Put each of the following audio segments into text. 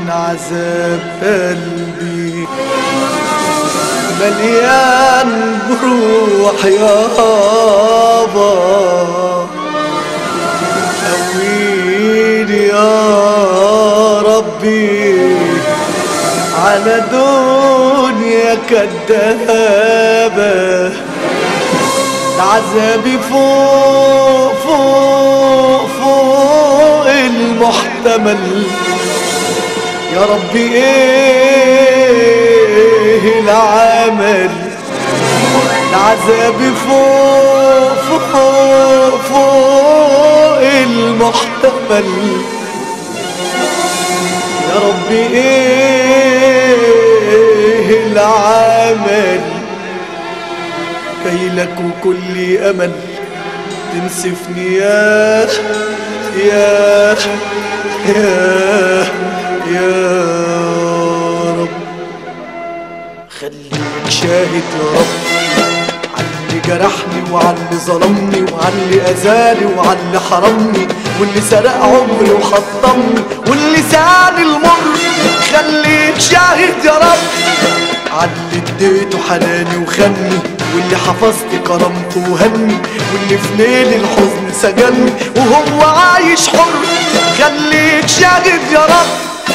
من عذاب قلبي مليان بروح يابا قويني يا ربي على دنيا كدابة عذابي فوق فوق فوق المحتمل يا ربي ايه العمل عذابي فوق فوق فوق المحتمل يا ربي ايه العمل كيلك وكل امل تنسفني يا يا يا يا رب خليك شاهد يا رب عاللي جرحني وعاللي ظلمني وعاللي اذاني وعاللي حرمني واللي سرق عمري وحطمني واللي ساني المر خليك شاهد يا رب عاللي اديته حناني وخني واللي حفظت كرامته وهني واللي في ليل الحزن سجني وهو عايش حر خليك شاهد يا رب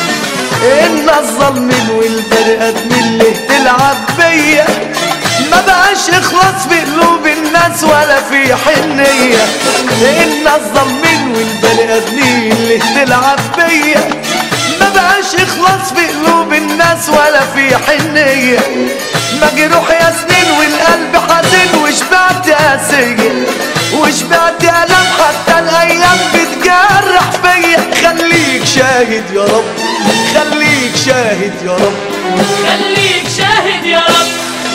ان الظالمين والبني ادمين اللي تلعب بيا ما بقاش اخلاص في قلوب الناس ولا في حنية ان الظالمين والبني ادمين اللي تلعب بيا ما بقاش اخلاص في قلوب الناس ولا في حنية مجروح يا سنين والقلب حزين وشبعت قاسية وشبعت ألم حتى الأيام بتجرح فيا خليك شاهد يا رب خليك شاهد يا رب خليك شاهد يا رب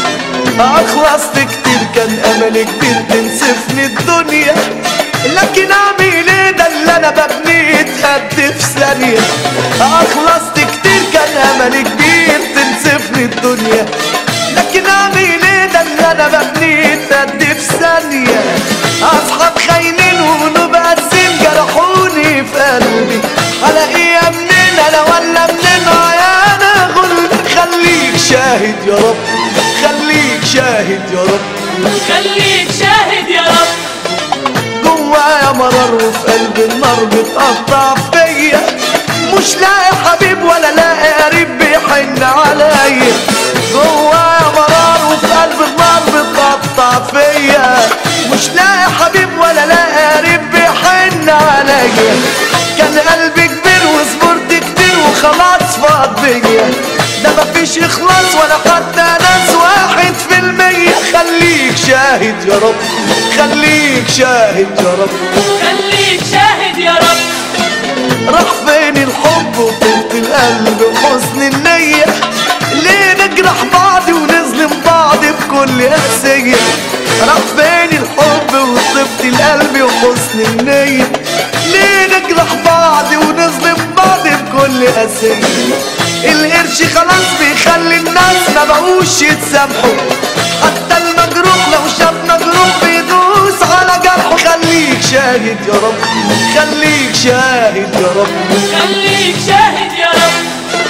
أخلصت كتير كان أمل كبير تنسفني الدنيا لكن أعمل إيه ده اللي أنا ببنيه اتهد في ثانية أخلصت كتير كان أمل كبير تنسفني الدنيا لكن أعمل إيه ده اللي أنا ببنيه اتهد في ثانية أصحاب خاينين وقلوب قاسين جرحوني في قلبي هلاقيها منين أنا ولا منين يا أنا غل خليك شاهد يا رب خليك شاهد يا رب خليك شاهد يا رب جوايا مرار وفي قلبي النار بتقطع فيا مش لاقي حبيب ولا لاقي قريب بيحن عليا جوايا مرار وفي قلبي النار بتقطع فيا مش لاقي حبيب ولا لاقي قريب بيحن عليا كان قلبي كبير وصبرت كتير وخلاص فاض بيا ده مفيش اخلاص ولا حتى ناس واحد في المية خليك شاهد يا رب خليك شاهد يا رب خليك شاهد يا رب راح فين الحب وطيبة القلب وحسن النية ليه نجرح بعض ونظلم بعض بكل قاسية راح فين الحب وطيبة القلب وحسن النية ليه نجرح بعض ونظلم بعض بكل قاسية القرش خلاص بيخلي الناس ما بقوش يتسامحوا حتى المجروح لو شاف مجروح بيدوس على جرحه خليك شاهد يا رب خليك شاهد يا رب خليك شاهد يا رب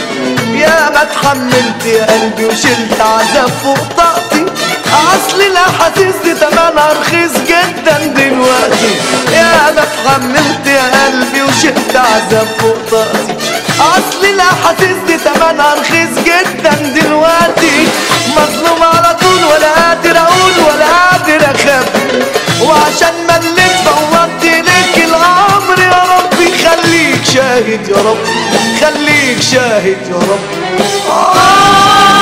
يا ما اتحملت يا قلبي وشلت عذاب فوق طاقتي اصل الاحاسيس دي تمنها رخيص جدا دلوقتي يا ما اتحملت يا قلبي وشلت عذاب فوق طاقتي اصل الاحاسيس دي تمنها رخيص جدا دلوقتي مظلوم على طول ولا قادر اقول ولا قادر اخبي وعشان مليت فوضت ليك الامر يا ربي خليك شاهد يا رب خليك شاهد يا رب آه